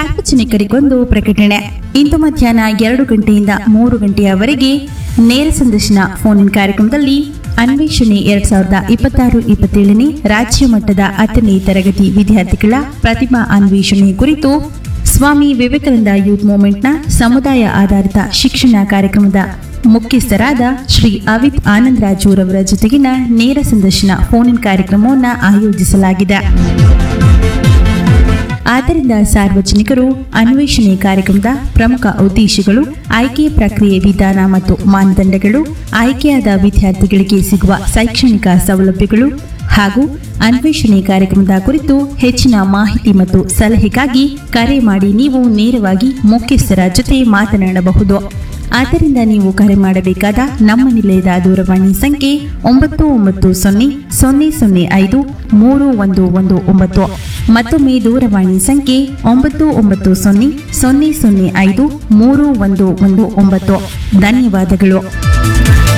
ಸಾರ್ವಜನಿಕರಿಗೊಂದು ಪ್ರಕಟಣೆ ಇಂದು ಮಧ್ಯಾಹ್ನ ಎರಡು ಗಂಟೆಯಿಂದ ಮೂರು ಗಂಟೆಯವರೆಗೆ ನೇರ ಸಂದರ್ಶನ ಫೋನ್ ಇನ್ ಕಾರ್ಯಕ್ರಮದಲ್ಲಿ ಅನ್ವೇಷಣೆ ಎರಡ್ ಸಾವಿರದ ಇಪ್ಪತ್ತಾರು ಇಪ್ಪತ್ತೇಳನೇ ರಾಜ್ಯ ಮಟ್ಟದ ಹತ್ತನೇ ತರಗತಿ ವಿದ್ಯಾರ್ಥಿಗಳ ಪ್ರತಿಭಾ ಅನ್ವೇಷಣೆ ಕುರಿತು ಸ್ವಾಮಿ ವಿವೇಕಾನಂದ ಯೂತ್ ಮೂವ್ಮೆಂಟ್ನ ಸಮುದಾಯ ಆಧಾರಿತ ಶಿಕ್ಷಣ ಕಾರ್ಯಕ್ರಮದ ಮುಖ್ಯಸ್ಥರಾದ ಶ್ರೀ ಅವಿತ್ ಆನಂದರಾಜುರವರ ಜೊತೆಗಿನ ನೇರ ಸಂದರ್ಶನ ಫೋನ್ ಇನ್ ಕಾರ್ಯಕ್ರಮವನ್ನು ಆಯೋಜಿಸಲಾಗಿದೆ ಆದ್ದರಿಂದ ಸಾರ್ವಜನಿಕರು ಅನ್ವೇಷಣೆ ಕಾರ್ಯಕ್ರಮದ ಪ್ರಮುಖ ಉದ್ದೇಶಗಳು ಆಯ್ಕೆ ಪ್ರಕ್ರಿಯೆ ವಿಧಾನ ಮತ್ತು ಮಾನದಂಡಗಳು ಆಯ್ಕೆಯಾದ ವಿದ್ಯಾರ್ಥಿಗಳಿಗೆ ಸಿಗುವ ಶೈಕ್ಷಣಿಕ ಸೌಲಭ್ಯಗಳು ಹಾಗೂ ಅನ್ವೇಷಣೆ ಕಾರ್ಯಕ್ರಮದ ಕುರಿತು ಹೆಚ್ಚಿನ ಮಾಹಿತಿ ಮತ್ತು ಸಲಹೆಗಾಗಿ ಕರೆ ಮಾಡಿ ನೀವು ನೇರವಾಗಿ ಮುಖ್ಯಸ್ಥರ ಜೊತೆ ಮಾತನಾಡಬಹುದು ಆದ್ದರಿಂದ ನೀವು ಕರೆ ಮಾಡಬೇಕಾದ ನಮ್ಮ ನಿಲಯದ ದೂರವಾಣಿ ಸಂಖ್ಯೆ ಒಂಬತ್ತು ಒಂಬತ್ತು ಸೊನ್ನೆ ಸೊನ್ನೆ ಸೊನ್ನೆ ಐದು ಮೂರು ಒಂದು ಒಂದು ಒಂಬತ್ತು ಮತ್ತೊಮ್ಮೆ ದೂರವಾಣಿ ಸಂಖ್ಯೆ ಒಂಬತ್ತು ಒಂಬತ್ತು ಸೊನ್ನೆ ಸೊನ್ನೆ ಸೊನ್ನೆ ಐದು ಮೂರು ಒಂದು ಒಂದು ಒಂಬತ್ತು ಧನ್ಯವಾದಗಳು